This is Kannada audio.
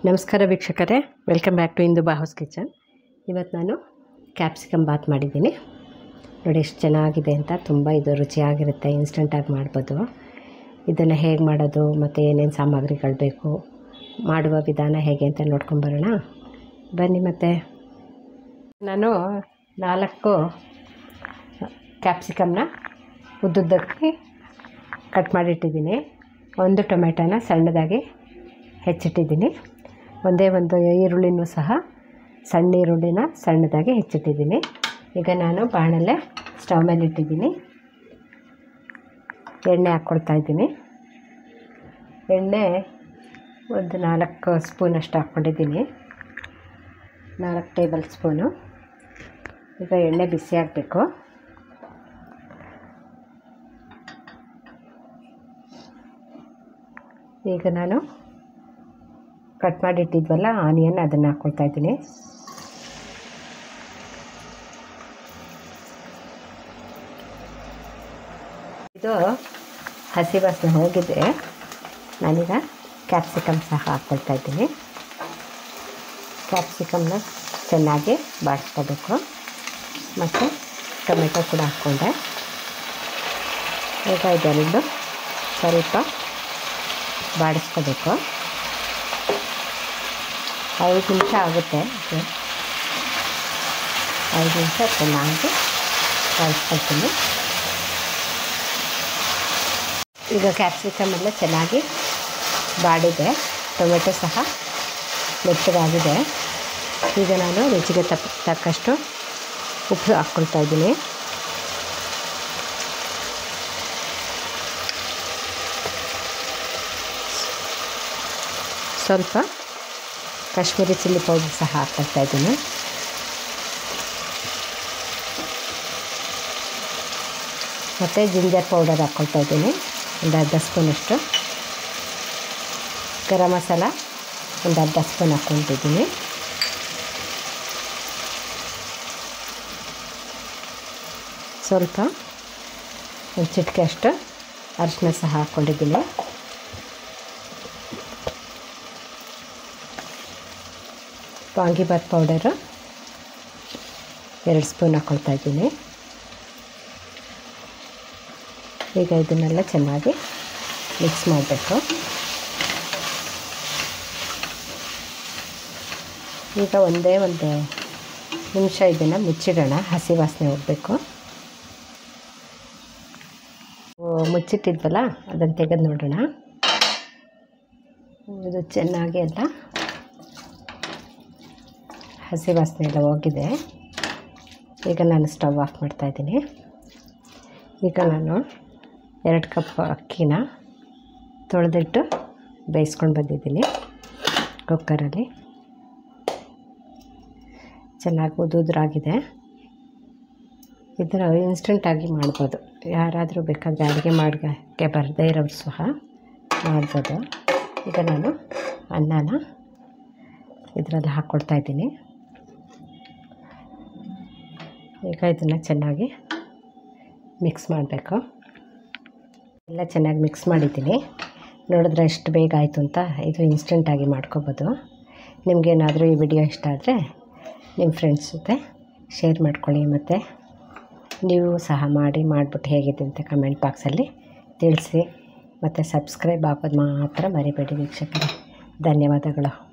ನಮಸ್ಕಾರ ವೀಕ್ಷಕರೇ ವೆಲ್ಕಮ್ ಬ್ಯಾಕ್ ಟು ಇಂದು ಬಾಹೌಸ್ ಕಿಚನ್ ಇವತ್ತು ನಾನು ಕ್ಯಾಪ್ಸಿಕಮ್ ಬಾತ್ ಮಾಡಿದ್ದೀನಿ ನೋಡಿ ಎಷ್ಟು ಚೆನ್ನಾಗಿದೆ ಅಂತ ತುಂಬ ಇದು ರುಚಿಯಾಗಿರುತ್ತೆ ಇನ್ಸ್ಟಂಟಾಗಿ ಮಾಡ್ಬೋದು ಇದನ್ನು ಹೇಗೆ ಮಾಡೋದು ಮತ್ತು ಏನೇನು ಸಾಮಗ್ರಿಗಳು ಬೇಕು ಮಾಡುವ ವಿಧಾನ ಹೇಗೆ ಅಂತ ನೋಡ್ಕೊಂಬರೋಣ ಬನ್ನಿ ಮತ್ತೆ ನಾನು ನಾಲ್ಕು ಕ್ಯಾಪ್ಸಿಕಮ್ನ ಉದ್ದುದ್ದಕ್ಕೆ ಕಟ್ ಮಾಡಿಟ್ಟಿದ್ದೀನಿ ಒಂದು ಟೊಮೆಟೊನ ಸಣ್ಣದಾಗಿ ಹೆಚ್ಚಿಟ್ಟಿದ್ದೀನಿ ಒಂದೇ ಒಂದು ಈರುಳ್ಳಿನೂ ಸಹ ಸಣ್ಣ ಈರುಳ್ಳಿನ ಸಣ್ಣದಾಗಿ ಹೆಚ್ಚಿಟ್ಟಿದ್ದೀನಿ ಈಗ ನಾನು ಬಾಣಲೆ ಸ್ಟವ್ ಮೇಲೆ ಇಟ್ಟಿದ್ದೀನಿ ಎಣ್ಣೆ ಹಾಕ್ಕೊಳ್ತಾ ಇದ್ದೀನಿ ಎಣ್ಣೆ ಒಂದು ನಾಲ್ಕು ಸ್ಪೂನಷ್ಟು ಹಾಕ್ಕೊಂಡಿದ್ದೀನಿ ನಾಲ್ಕು ಟೇಬಲ್ ಸ್ಪೂನು ಈಗ ಎಣ್ಣೆ ಬಿಸಿ ಆಗಬೇಕು ಈಗ ನಾನು ಕಟ್ ಮಾಡಿಟ್ಟಿದ್ವಲ್ಲ ಆನಿಯನ್ ಅದನ್ನು ಹಾಕ್ಕೊಳ್ತಾ ಇದ್ದೀನಿ ಇದು ಹಸಿ ವಾಸನೆ ಹೋಗಿದೆ ನಾನೀಗ ಕ್ಯಾಪ್ಸಿಕಮ್ ಸಹ ಹಾಕ್ಕೊಳ್ತಾ ಇದ್ದೀನಿ ಕ್ಯಾಪ್ಸಿಕಮ್ನ ಚೆನ್ನಾಗಿ ಬಾಡಿಸ್ಕೋಬೇಕು ಮತ್ತು ಟೊಮೆಟೊ ಕೂಡ ಹಾಕ್ಕೊಂಡೆ ಈಗ ಇದೆರಡು ಸ್ವಲ್ಪ ಬಾಡಿಸ್ಕೋಬೇಕು ಐದು ನಿಮಿಷ ಆಗುತ್ತೆ ಇದು. ಐದು ನಿಮಿಷ ಚೆನ್ನಾಗಿ ಬಾಡಿಸ್ಕೊಳ್ತೀನಿ ಈಗ ಕ್ಯಾಪ್ಸಿಕಮ್ ಎಲ್ಲ ಚೆನ್ನಾಗಿ ಬಾಡಿದೆ ಟೊಮೆಟೊ ಸಹ ಮೆತ್ತಗಾಗಿದೆ ಈಗ ನಾನು ರುಚಿಗೆ ತಕ್ಕ ತಕ್ಕಷ್ಟು ಉಪ್ಪು ಹಾಕ್ಕೊಳ್ತಾ ಇದ್ದೀನಿ ಸ್ವಲ್ಪ ಕಾಶ್ಮೀರಿ ಚಿಲ್ಲಿ ಪೌಡರ್ ಸಹ ಹಾಕ್ಕೊಳ್ತಾ ಇದ್ದೀನಿ ಮತ್ತು ಜಿಂಜರ್ ಪೌಡರ್ ಹಾಕ್ಕೊಳ್ತಾ ಇದ್ದೀನಿ ಒಂದು ಅರ್ಧ ಸ್ಪೂನಷ್ಟು ಗರಂ ಮಸಾಲ ಒಂದು ಅರ್ಧ ಸ್ಪೂನ್ ಹಾಕ್ಕೊಳ್ತಿದ್ದೀನಿ ಸ್ವಲ್ಪ ಒಂದು ಚಿಟಿಕೆ ಅಷ್ಟು ಅರಿಶಿನ ಸಹ ಹಾಕ್ಕೊಂಡಿದ್ದೀನಿ ವಾಂಗಿಬಾತ್ ಪೌಡರು ಎರಡು ಸ್ಪೂನ್ ಹಾಕ್ಕೊಳ್ತಾ ಇದ್ದೀನಿ ಈಗ ಇದನ್ನೆಲ್ಲ ಚೆನ್ನಾಗಿ ಮಿಕ್ಸ್ ಮಾಡಬೇಕು ಈಗ ಒಂದೇ ಒಂದು ನಿಮಿಷ ಇದನ್ನು ಮುಚ್ಚಿಡೋಣ ಹಸಿ ವಾಸನೆ ಹೋಗಬೇಕು ಮುಚ್ಚಿಟ್ಟಿದ್ವಲ್ಲ ಅದನ್ನು ತೆಗೆದು ನೋಡೋಣ ಇದು ಚೆನ್ನಾಗಿ ಎಲ್ಲ ಹಸಿ ವಾಸನೆ ಎಲ್ಲ ಹೋಗಿದೆ ಈಗ ನಾನು ಸ್ಟವ್ ಆಫ್ ಮಾಡ್ತಾಯಿದ್ದೀನಿ ಈಗ ನಾನು ಎರಡು ಕಪ್ ಅಕ್ಕಿನ ತೊಳೆದಿಟ್ಟು ಬೇಯಿಸ್ಕೊಂಡು ಬಂದಿದ್ದೀನಿ ಕುಕ್ಕರಲ್ಲಿ ಚೆನ್ನಾಗಿ ಉದುದ್ರಾಗಿದೆ ಇದನ್ನು ಇನ್ಸ್ಟೆಂಟಾಗಿ ಮಾಡ್ಬೋದು ಯಾರಾದರೂ ಬೇಕಾದರೆ ಅಡುಗೆ ಮಾಡೋಕ್ಕೆ ಬರದೇ ಇರೋರು ಸಹ ಮಾಡ್ಬೋದು ಈಗ ನಾನು ಅನ್ನನ ಇದರಲ್ಲಿ ಹಾಕ್ಕೊಡ್ತಾ ಇದ್ದೀನಿ ಈಗ ಇದನ್ನು ಚೆನ್ನಾಗಿ ಮಿಕ್ಸ್ ಮಾಡಬೇಕು ಎಲ್ಲ ಚೆನ್ನಾಗಿ ಮಿಕ್ಸ್ ಮಾಡಿದ್ದೀನಿ ನೋಡಿದ್ರೆ ಎಷ್ಟು ಬೇಗ ಆಯಿತು ಅಂತ ಇದು ಇನ್ಸ್ಟೆಂಟಾಗಿ ಮಾಡ್ಕೊಬೋದು ನಿಮಗೇನಾದರೂ ಈ ವಿಡಿಯೋ ಇಷ್ಟ ಆದರೆ ನಿಮ್ಮ ಫ್ರೆಂಡ್ಸ್ ಜೊತೆ ಶೇರ್ ಮಾಡ್ಕೊಳ್ಳಿ ಮತ್ತು ನೀವು ಸಹ ಮಾಡಿ ಮಾಡಿಬಿಟ್ಟು ಹೇಗಿದೆ ಅಂತ ಕಮೆಂಟ್ ಬಾಕ್ಸಲ್ಲಿ ತಿಳಿಸಿ ಮತ್ತು ಸಬ್ಸ್ಕ್ರೈಬ್ ಆಗೋದು ಮಾತ್ರ ಮರಿಬೇಡಿ ವೀಕ್ಷಕರೇ ಧನ್ಯವಾದಗಳು